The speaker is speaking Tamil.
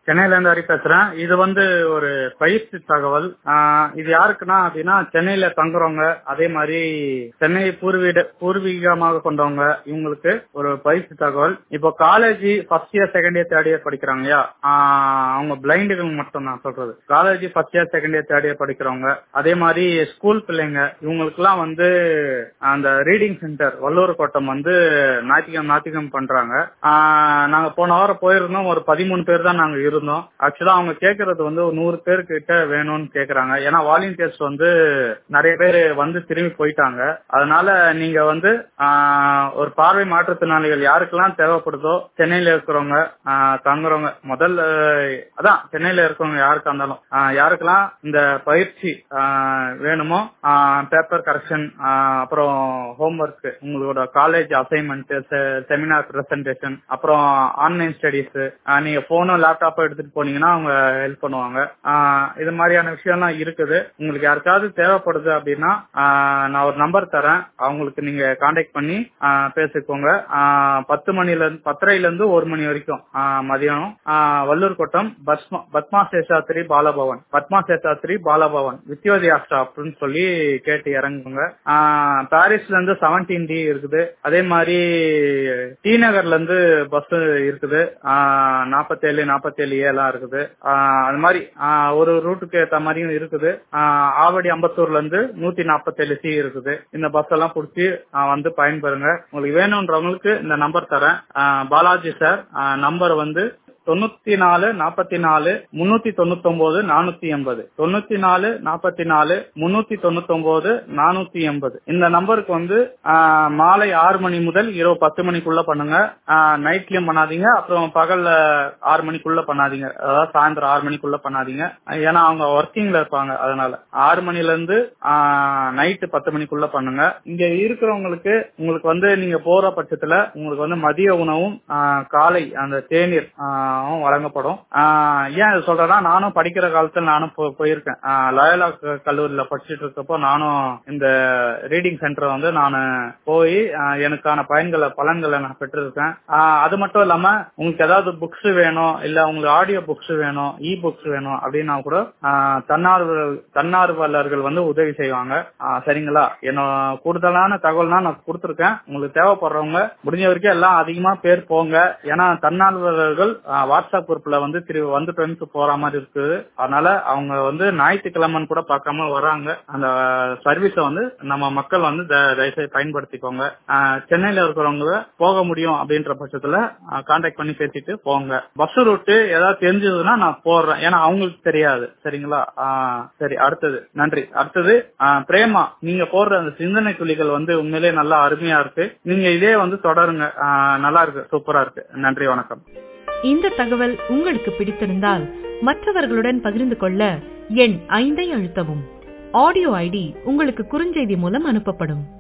சென்னையில இருந்து ஹரி பேசுறேன் இது வந்து ஒரு பயிற்சி தகவல் ஆஹ் இது யாருக்குன்னா அப்படின்னா சென்னையில தங்குறவங்க அதே மாதிரி சென்னை பூர்வீக பூர்வீகமாக கொண்டவங்க இவங்களுக்கு ஒரு பயிற்சி தகவல் இப்போ college first year second year third year படிக்கிறாங்கயா அவங்க பிளைண்டுகள் மட்டும் நான் சொல்றது college first year second year third year படிக்கிறவங்க அதே மாதிரி ஸ்கூல் பிள்ளைங்க இவங்களுக்குலாம் வந்து அந்த ரீடிங் சென்டர் வல்லூர் கோட்டம் வந்து ஞாயிற்றுக்கிழமை ஞாயிற்றுக்கிழமை பண்றாங்க ஆஹ் நாங்க போன வாரம் போயிருந்தோம் ஒரு பதிமூணு பேர் தான் நாங்க இருந்தோம் ஆக்சுவலா அவங்க கேக்குறது வந்து ஒரு நூறு பேர் கிட்ட வேணும்னு கேக்குறாங்க ஏன்னா வாலண்டியர்ஸ் வந்து நிறைய பேர் வந்து திரும்பி போயிட்டாங்க அதனால நீங்க வந்து ஆஹ் ஒரு பார்வை மாற்றுத்திறனாளிகள் யாருக்கெல்லாம் தேவைப்படுதோ சென்னையில இருக்கிறவங்க ஆஹ் தங்குறவங்க முதல்ல அதான் சென்னையில இருக்கிறவங்க யாருக்கா இருந்தாலும் ஆஹ் யாருக்கெல்லாம் இந்த பயிற்சி ஆஹ் வேணுமோ பேப்பர் கரெக்ஷன் அப்புறம் ஹோம்ஒர்க் உங்களோட காலேஜ் அசைன்மெண்ட் செமினார் பிரசன்டேஷன் அப்புறம் ஆன்லைன் ஸ்டடிஸ் நீங்க போனும் லேப்டாப்பும் எடுத்துட்டு போனீங்கன்னா அவங்க ஹெல்ப் பண்ணுவாங்க ஆஹ் இது மாதிரியான விஷயம்லாம் இருக்குது உங்களுக்கு யாருக்காவது தேவைப்படுது அப்படின்னா ஆஹ் நான் ஒரு நம்பர் தரேன் அவங்களுக்கு நீங்க கான்டாக்ட் பண்ணி ஆஹ் பேசிக்கோங்க ஆஹ் பத்து மணில இருந்து பத்தரைல இருந்து ஒரு மணி வரைக்கும் ஆஹ் மதியானம் ஆஹ் வள்ளூர் கோட்டம் பஸ்மா பத்மா சேஷாத்ரி பாலபவன் பத்மா சேஷாத்ரி பாலபவன் வித்யோதயா அப்படின்னு சொல்லி கேட்டு இறங்குங்க ஆஹ் பாரிஸ்ல இருந்து செவன்டீன் டி இருக்குது அதே மாதிரி டி நகர்ல இருந்து பஸ் இருக்குது நாற்பத்தேழு நாற்பத்தேழு ஏலாம் இருக்குது ஆஹ் அது மாதிரி ஆஹ் ஒரு ரூட்டுக்கு ஏத்த மாதிரியும் இருக்குது ஆஹ் ஆவடி அம்பத்தூர்ல இருந்து நூத்தி நாற்பத்தேழு சி இருக்குது இந்த பஸ் எல்லாம் புடிச்சு ஆஹ் வந்து பயன்பெறுங்க உங்களுக்கு வேணும்ன்றவங்களுக்கு இந்த நம்பர் தரேன் ஆஹ் பாலாஜி சார் நம்பர் வந்து தொண்ணூத்தி நாலு நாற்பத்தி நாலு முன்னூத்தி தொண்ணூத்தி ஒன்பது நானூத்தி எண்பது தொண்ணூத்தி நாலு நாற்பத்தி நாலு முன்னூத்தி தொண்ணூத்தி ஒன்பது நானூத்தி எண்பது இந்த நம்பருக்கு வந்து ஆஹ் மாலை ஆறு மணி முதல் இரவு பத்து மணிக்குள்ள பண்ணுங்க நைட்லயும் பண்ணாதீங்க அப்புறம் பகல்ல ஆறு மணிக்குள்ள பண்ணாதீங்க அதாவது சாயந்தரம் ஆறு மணிக்குள்ள பண்ணாதீங்க ஏன்னா அவங்க ஒர்க்கிங்ல இருப்பாங்க அதனால ஆறு மணில இருந்து நைட்டு பத்து மணிக்குள்ள பண்ணுங்க இங்க இருக்கிறவங்களுக்கு உங்களுக்கு வந்து நீங்க போற பட்சத்துல உங்களுக்கு வந்து மதிய உணவும் காலை அந்த தேநீர் வழங்கப்படும் ஏன் இது சொல்றேன்னா நானும் படிக்கிற காலத்துல நானும் போயிருக்கேன் லயோலா கல்லூரியில படிச்சுட்டு இருக்கப்போ நானும் இந்த ரீடிங் சென்டர் வந்து நான் போய் எனக்கான பயன்களை பலன்களை நான் பெற்றிருக்கேன் அது மட்டும் இல்லாம உங்களுக்கு ஏதாவது புக்ஸ் வேணும் இல்ல உங்களுக்கு ஆடியோ புக்ஸ் வேணும் இ புக்ஸ் வேணும் அப்படின்னா கூட தன்னார்வ தன்னார்வலர்கள் வந்து உதவி செய்வாங்க சரிங்களா என்ன கூடுதலான தகவல்னா நான் கொடுத்துருக்கேன் உங்களுக்கு தேவைப்படுறவங்க முடிஞ்ச வரைக்கும் எல்லாம் அதிகமா பேர் போங்க ஏன்னா தன்னார்வலர்கள் வாட்ஸ்அப் குரூப்ல வந்து திரு வந்துட்டு போற மாதிரி இருக்குது அதனால அவங்க வந்து ஞாயிற்றுக்கிழமைன்னு கூட பார்க்காம வராங்க அந்த சர்வீஸ வந்து நம்ம மக்கள் வந்து தயவுசெய்து பயன்படுத்திக்கோங்க சென்னையில இருக்கிறவங்க போக முடியும் அப்படின்ற பட்சத்துல கான்டாக்ட் பண்ணி பேசிட்டு போங்க பஸ் ரூட்டு ஏதாவது தெரிஞ்சதுன்னா நான் போடுறேன் ஏன்னா அவங்களுக்கு தெரியாது சரிங்களா சரி அடுத்தது நன்றி அடுத்தது பிரேமா நீங்க போடுற அந்த சிந்தனை துளிகள் வந்து உண்மையிலேயே நல்லா அருமையா இருக்கு நீங்க இதே வந்து தொடருங்க நல்லா இருக்கு சூப்பரா இருக்கு நன்றி வணக்கம் இந்த தகவல் உங்களுக்கு பிடித்திருந்தால் மற்றவர்களுடன் பகிர்ந்து கொள்ள எண் ஐந்தை அழுத்தவும் ஆடியோ ஐடி உங்களுக்கு குறுஞ்செய்தி மூலம் அனுப்பப்படும்